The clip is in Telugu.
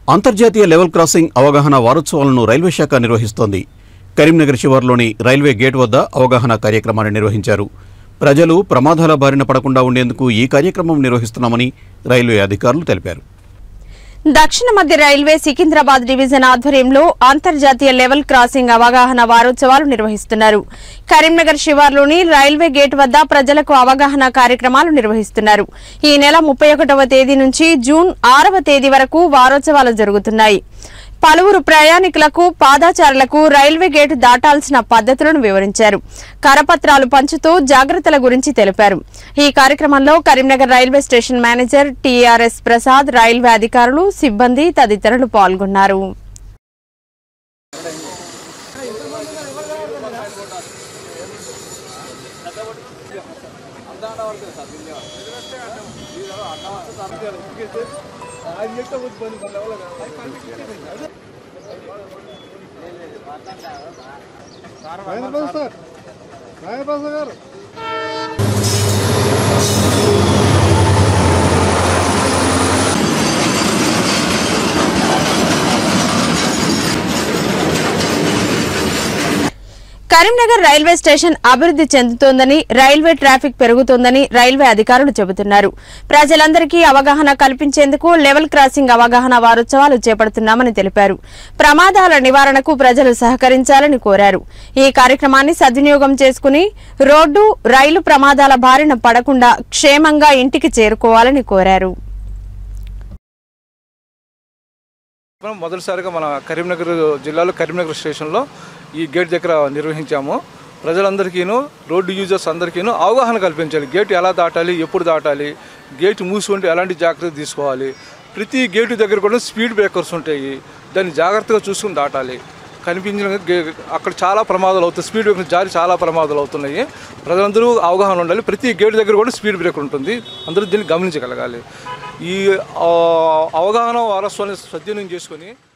అంతర్జాతీయ లెవెల్ క్రాసింగ్ అవగాహన వారోత్సవాలను రైల్వే శాఖ నిర్వహిస్తోంది కరీంనగర్ శివార్లోని రైల్వే గేట్ వద్ద అవగాహన కార్యక్రమాన్ని నిర్వహించారు ప్రజలు ప్రమాదాల బారిన పడకుండా ఉండేందుకు ఈ కార్యక్రమం నిర్వహిస్తున్నామని రైల్వే అధికారులు తెలిపారు దక్షిణ మధ్య రైల్వే సికింద్రాబాద్ డివిజన్ ఆధ్వర్యంలో అంతర్జాతీయ లెవెల్ క్రాసింగ్ అవగాహన వారోత్సవాలు నిర్వహిస్తున్నారు కరీంనగర్ శివార్లోని రైల్వే గేట్ వద్ద ప్రజలకు అవగాహన కార్యక్రమాలు నిర్వహిస్తున్నారు ఈ నెల ముప్పై ఒకటవ తేదీ నుంచి జూన్ ఆరవ తేదీ వరకు వారోత్సవాలు జరుగుతున్నాయి పలువురు ప్రయాణికులకు పాదాచారులకు రైల్వే గేటు దాటాల్సిన పద్ధతులను వివరించారు కరపత్రాలు పంచుతూ జాగ్రత్తల గురించి తెలిపారు ఈ కార్యక్రమంలో Karimnagar railway station manager TRS Prasad railway అధికారులు సిబ్బంది తదితరులు పాల్గొన్నారు రాజేంద్ర సార్ రాజేంద్ర గారు కరీంనగర్ రైల్వే స్టేషన్ అభివృద్ధి చెందుతోందని రైల్వే ట్రాఫిక్ పెరుగుతోందని రైల్వే అధికారులు చెబుతున్నారు ప్రజలందరికీ అవగాహన కల్పించేందుకు లెవెల్ క్రాసింగ్ అవగాహన వారోత్సవాలు చేపడుతున్నామని తెలిపారు ప్రమాదాల నివారణకు ప్రజలు సహకరించాలని కోరారు ఈ కార్యక్రమాన్ని సద్వినియోగం చేసుకుని రోడ్డు రైలు ప్రమాదాల బారిన పడకుండా క్షేమంగా ఇంటికి చేరుకోవాలని కోరారు మనం మొదటిసారిగా మన కరీంనగర్ జిల్లాలో కరీంనగర్ స్టేషన్లో ఈ గేట్ దగ్గర నిర్వహించాము ప్రజలందరికీను రోడ్డు యూజర్స్ అందరికీను అవగాహన కల్పించాలి గేట్ ఎలా దాటాలి ఎప్పుడు దాటాలి గేట్ మూసి ఉంటే ఎలాంటి జాగ్రత్తలు తీసుకోవాలి ప్రతి గేటు దగ్గర కూడా స్పీడ్ బ్రేకర్స్ ఉంటాయి దాన్ని జాగ్రత్తగా చూసుకుని దాటాలి కనిపించిన గే- అక్కడ చాలా ప్రమాదాలు అవుతాయి స్పీడ్ బ్రేకర్ జారి చాలా ప్రమాదాలు అవుతున్నాయి ప్రజలందరూ అవగాహన ఉండాలి ప్రతి గేటు దగ్గర కూడా స్పీడ్ బ్రేకర్ ఉంటుంది అందరూ దీన్ని గమనించగలగాలి ఈ ఆ, అవగాహన వారస్వాన్ని సద్వినియోగం చేసుకొని